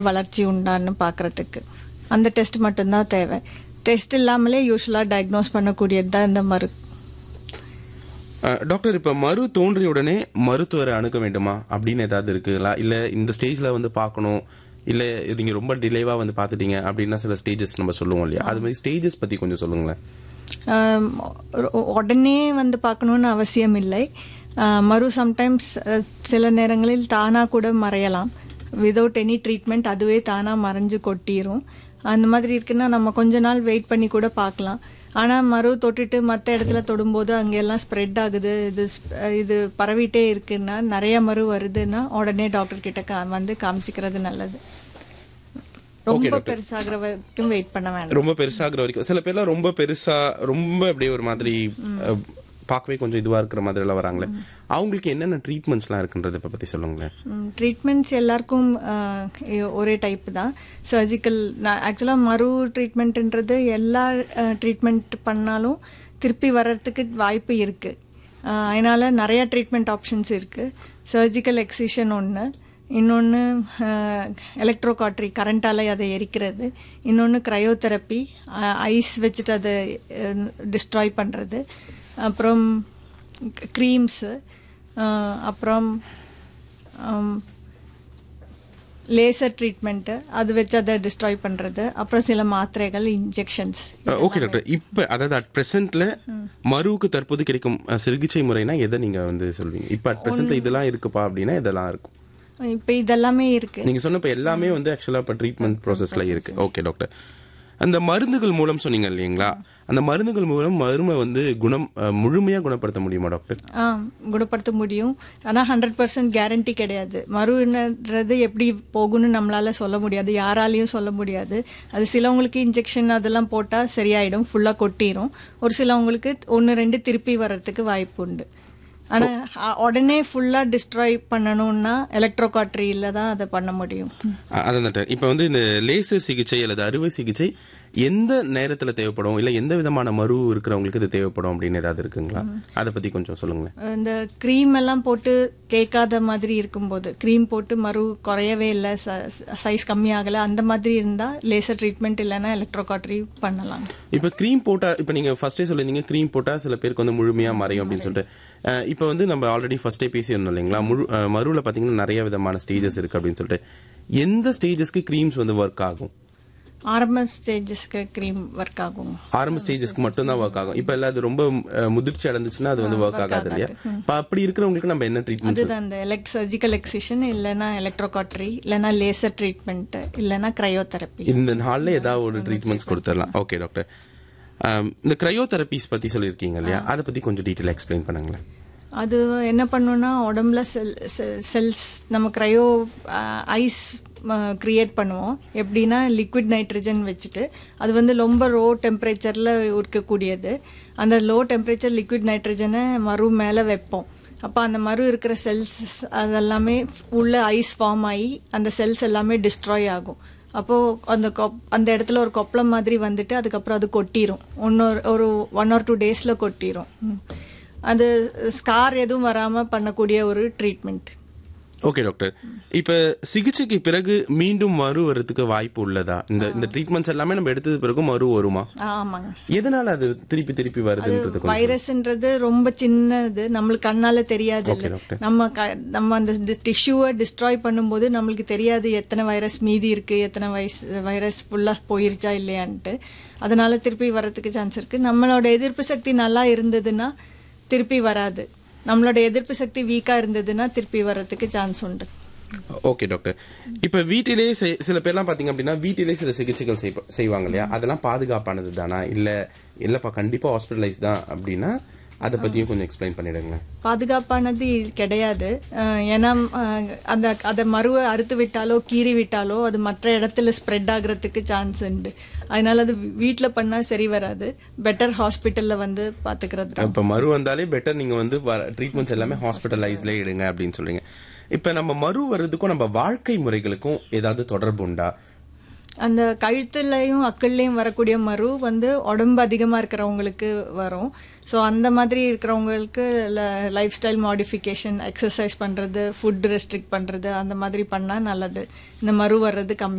வளர்ச்சி உண்டான்னு பார்க்கறதுக்கு அந்த டெஸ்ட் மட்டும்தான் தேவை டெஸ்ட் இல்லாமலே யூஸ்வலாக டயக்னோஸ் பண்ணக்கூடியது தான் இந்த மரு அஹ், டாக்டர் இப்ப மறு தோன்றிய உடனே மருத்துவரை அணுக வேண்டுமா அப்படின்னு ஏதாவது இருக்குங்களா இல்ல இந்த ஸ்டேஜ்ல வந்து பார்க்கணும் இல்ல நீங்க ரொம்ப டிலேவா வந்து பாத்துட்டீங்க அப்படின்னா சில ஸ்டேஜஸ் நம்ம சொல்லுவோம் இல்லையா அது மாதிரி ஸ்டேஜஸ் பத்தி கொஞ்சம் சொல்லுங்களேன் ஆம், ஒரு- உடனே வந்து பார்க்கணுன்னு அவசியம் இல்லை ஆ, மறு சம்டைம்ஸ் சில நேரங்களில் தானாக கூட மறையலாம் விதவுட் எனி ட்ரீட்மெண்ட் அதுவே தானாக மறைஞ்சு கொட்டிரும் அந்த மாதிரி இருக்குன்னா நம்ம கொஞ்ச நாள் வெயிட் பண்ணி கூட பார்க்கலாம் ஆனால் மறு தொட்டுட்டு மற்ற இடத்துல தொடும்போது அங்கெல்லாம் ஸ்ப்ரெட் ஆகுது இது sp- இது பரவிட்டே இருக்குன்னா நிறைய மறு வருதுன்னா உடனே டாக்டர் கிட்ட கா வந்து காமிச்சிக்கிறது நல்லது ரொம்ப பெருசாகிற வரைக்கும் வெயிட் பண்ண வேண்டாம் ரொம்ப பெருசாகிற வரைக்கும் சில பேர்லாம் ரொம்ப பெருசா ரொம்ப அப்படியே ஒரு மாதிரி அஹ், பார்க்கவே கொஞ்சம் இதுவா இருக்கிற மாதிரி எல்லாம் வராங்களே அவங்களுக்கு என்னென்ன ட்ரீட்மெண்ட்ஸ்லாம் இருக்குன்றத இப்ப பத்தி சொல்லுங்களேன் ட்ரீட்மெண்ட்ஸ் எல்லாருக்கும் ஆஹ், இ- ஒரே டைப் தான் சர்ஜிக்கல் ஆக்சுவலாக மறு ட்ரீட்மெண்ட்ன்றது எல்லா ட்ரீட்மெண்ட் பண்ணாலும் திருப்பி வர்றதுக்கு வாய்ப்பு இருக்குது அதனால் நிறைய ட்ரீட்மெண்ட் ஆப்ஷன்ஸ் இருக்குது சர்ஜிக்கல் எக்ஸிஷன் ஒன்று இன்னொன்று எலக்ட்ரோகாட்ரி கரண்ட்டால் அதை எரிக்கிறது இன்னொன்று க்ரையோதெரப்பி ஐஸ் வச்சுட்டு அதை டிஸ்ட்ராய் பண்ணுறது அப்புறம் க்ரீம்ஸு அப்புறம் லேசர் ட்ரீட்மெண்ட்டு அது வச்சு அதை டிஸ்ட்ராய் பண்ணுறது அப்புறம் சில மாத்திரைகள் இன்ஜெக்ஷன்ஸ் ஓகே டாக்டர் இப்ப அதாவது அட் பிரசன்ட்ல மருவுக்கு தற்போது கிடைக்கும் அஹ், சிகிச்சை முறைனா எதை நீங்க வந்து சொல்வீங்க இப்ப அட் பிரசன்ட்ல இதெல்லாம் இருக்குப்பா அப்படின்னா இதெல்லாம் இருக்கும் இப்போ இதெல்லாமே இருக்குது நீங்க சொன்ன இப்ப எல்லாமே வந்து ஆக்சுவலா இப்ப ட்ரீட்மெண்ட் ப்ராசஸ்ல இருக்கு ஓகே டாக்டர் அந்த மருந்துகள் மூலம் சொன்னீங்க இல்லைங்களா அந்த மருந்துகள் மூலம் மருமை வந்து குணம் அஹ், முழுமையா குணப்படுத்த முடியுமா டாக்டர் ஆ குணப்படுத்த முடியும் ஆனால் ஹண்ட்ரட் பர்சன்ட் கேரண்டி கிடையாது மருன்றது எப்படி போகும்னு நம்மளால சொல்ல முடியாது யாராலையும் சொல்ல முடியாது அது சிலவங்களுக்கு இன்ஜெக்ஷன் அதெல்லாம் போட்டால் சரியாயிடும் ஃபுல்லாக கொட்டிரும் ஒரு சிலவங்களுக்கு ஒன்று ரெண்டு திருப்பி வர்றதுக்கு வாய்ப்பு உண்டு ஆனால் உடனே ஃபுல்லாக டிஸ்ட்ராய் பண்ணணும்னா எலக்ட்ரோகாட்ரியில் தான் அதை பண்ண முடியும் அ- அதான் டாக்டர் இப்ப வந்து இந்த லேசர் சிகிச்சை அல்லது அறுவை சிகிச்சை எந்த நேரத்துல தேவைப்படும் இல்ல எந்த விதமான மரு இருக்கிறவங்களுக்கு இது தேவைப்படும் அப்படின்னு ஏதாவது இருக்குங்களா அதை பத்தி கொஞ்சம் சொல்லுங்களேன் இந்த க்ரீம் எல்லாம் போட்டு கேட்காத மாதிரி இருக்கும்போது க்ரீம் போட்டு மறு குறையவே இல்லை சைஸ் கம்மியாகலை அந்த மாதிரி இருந்தால் லேசர் ட்ரீட்மெண்ட் இல்லைன்னா எலக்ட்ரோகாட்ரி பண்ணலாம் இப்ப க்ரீம் போட்டா இப்ப நீங்க ஃபர்ஸ்டே சொல்லிருந்தீங்க க்ரீம் போட்டா சில பேருக்கு வந்து முழுமையா மறையும் அப்படின்னு சொல்லிட்டு அஹ், இப்ப வந்து நம்ம ஆல்ரெடி ஃபர்ஸ்டே பேசியிருந்தோம் இல்லைங்களா முழு அஹ், மருவுல பாத்தீங்கன்னா நிறைய விதமான ஸ்டேஜஸ் இருக்கு அப்படின்னு சொல்லிட்டு எந்த ஸ்டேஜஸ்க்கு க்ரீம்ஸ் வந்து ஒர்க் ஆகும் ஆரம்ப ஸ்டேஜஸ்க்கு க்ரீம் ஒர்க் ஆகும் ஆரம்ப ஸ்டேஜஸ்க்கு மட்டும் தான் ஒர்க் ஆகும் இப்ப இல்ல அது ரொம்ப அஹ், முதிர்ச்சி அடைஞ்சிச்சுன்னா அது வந்து ஒர்க் ஆகாது இல்லையா இப்ப அப்படி இருக்கிறவங்களுக்கு நம்ம என்ன ட்ரீட்மெண்ட் அதுதான் அந்த எலக்ட் சர்ஜிக்கல் எக்ஸிஷன் இல்லைன்னா எலக்ட்ரோகாட்ரி இல்லைன்னா லேசர் ட்ரீட்மெண்ட் இல்லைன்னா க்ரையோதெரப்பி இந்த நாள்ல ஏதாவது ஒரு ட்ரீட்மெண்ட்ஸ் கொடுத்துடலாம் ஓகே டாக்டர் ஆம், இந்த கிரையோதெரபிஸ் பத்தி சொல்லியிருக்கீங்க இல்லையா அதை பத்தி கொஞ்சம் டீட்டெயில் எக்ஸ்பிளைன் பண்ணுங்களேன் அது என்ன பண்ணுன்னா உடம்புல செல் செல்ஸ் நம்ம க்ரையோ ஐஸ் கிரியேட் பண்ணுவோம் எப்படின்னா லிக்விட் நைட்ரஜன் வச்சுட்டு அது வந்து ரொம்ப லோ டெம்பரேச்சரில் இருக்கக்கூடியது அந்த லோ டெம்பரேச்சர் லிக்விட் நைட்ரஜனை மறு மேலே வைப்போம் அப்போ அந்த மறு இருக்கிற செல்ஸ் அதெல்லாமே உள்ள ஐஸ் ஃபார்ம் ஆகி அந்த செல்ஸ் எல்லாமே டிஸ்ட்ராய் ஆகும் அப்போது அந்த கொப் அந்த இடத்துல ஒரு கொப்பளம் மாதிரி வந்துட்டு அதுக்கப்புறம் அது கொட்டிரும் இன்னொரு ஒரு ஒன் ஆர் டூ டேஸில் கொட்டிரும் ம். அது ஸ்கார் எதுவும் வராமல் பண்ணக்கூடிய ஒரு ட்ரீட்மெண்ட் ஓகே டாக்டர் இப்ப சிகிச்சைக்கு பிறகு மீண்டும் மறு வரதுக்கு வாய்ப்பு உள்ளதா இந்த இந்த ட்ரீட்மெண்ட்ஸ் எல்லாமே நம்ம எடுத்தது பிறகு மறு வருமா ஆமாங்க எதனால அது திருப்பி திருப்பி வருதுன்றது கொஞ்சம் வைரஸ்ன்றது ரொம்ப சின்னது நம்மளுக்கு கண்ணால தெரியாது Okay, இல்ல. doctor. நம்ம க- நம்ம அந்த டிஷ்யூவை டிஸ்ட்ராய் பண்ணும்போது நம்மளுக்கு தெரியாது எத்தனை வைரஸ் மீதி இருக்கு எத்தனை வைஸ் வைரஸ் ஃபுல்லா போயிருச்சா இல்லையான்ட்டு அதனால திருப்பி வர்றதுக்கு சான்ஸ் இருக்கு நம்மளோட எதிர்ப்பு சக்தி நல்லா இருந்ததுன்னா திருப்பி வராது நம்மளோட எதிர்ப்பு சக்தி வீக்கா இருந்ததுன்னா திருப்பி வர்றதுக்கு சான்ஸ் உண்டு ஓகே டாக்டர் இப்ப வீட்டிலேயே செய்- சில பேர்லாம் பாத்தீங்க அப்படின்னா வீட்டிலேயே சில சிகிச்சைகள் செய்ப்ப- செய்வாங்க இல்லையா அதெல்லாம் பாதுகாப்பானது தானா இல்ல இல்லப்பா கண்டிப்பா ஹாஸ்பிட்டலைஸ் தான் அப்படின்னா அதை பத்தியும் கொஞ்சம் எக்ஸ்பிளைன் பண்ணிடுங்க பாதுகாப்பானது கிடையாது அஹ் ஏன்னா அஹ் அந்த அதை மருவை அறுத்து விட்டாலோ கீறி விட்டாலோ அது மற்ற இடத்துல ஸ்ப்ரெட் ஆகுறதுக்கு சான்ஸ் உண்டு அதனால அது வீட்டில் பண்ணால் சரி வராது பெட்டர் ஹாஸ்பிட்டலில் வந்து பார்த்துக்கிறது தான் இப்ப மறு வந்தாலே பெட்டர் நீங்க வந்து ட்ரீட்மெண்ட்ஸ் எல்லாமே ஹாஸ்பிட்டலைஸ்ல எடுங்க அப்படின்னு சொல்றீங்க இப்ப நம்ம மறு வர்றதுக்கும் நம்ம வாழ்க்கை முறைகளுக்கும் ஏதாவது தொடர்பு உண்டா அந்த கழுத்துலையும் அக்கள்லையும் வரக்கூடிய மரு வந்து உடம்பு அதிகமாக இருக்கிறவங்களுக்கு வரும் ஸோ அந்த மாதிரி இருக்கிறவங்களுக்கு லைஃப் ஸ்டைல் மாடிஃபிகேஷன் எக்ஸசைஸ் பண்ணுறது ஃபுட் ரெஸ்ட்ரிக்ட் பண்ணுறது அந்த மாதிரி பண்ணால் நல்லது இந்த மரு வர்றது கம்மி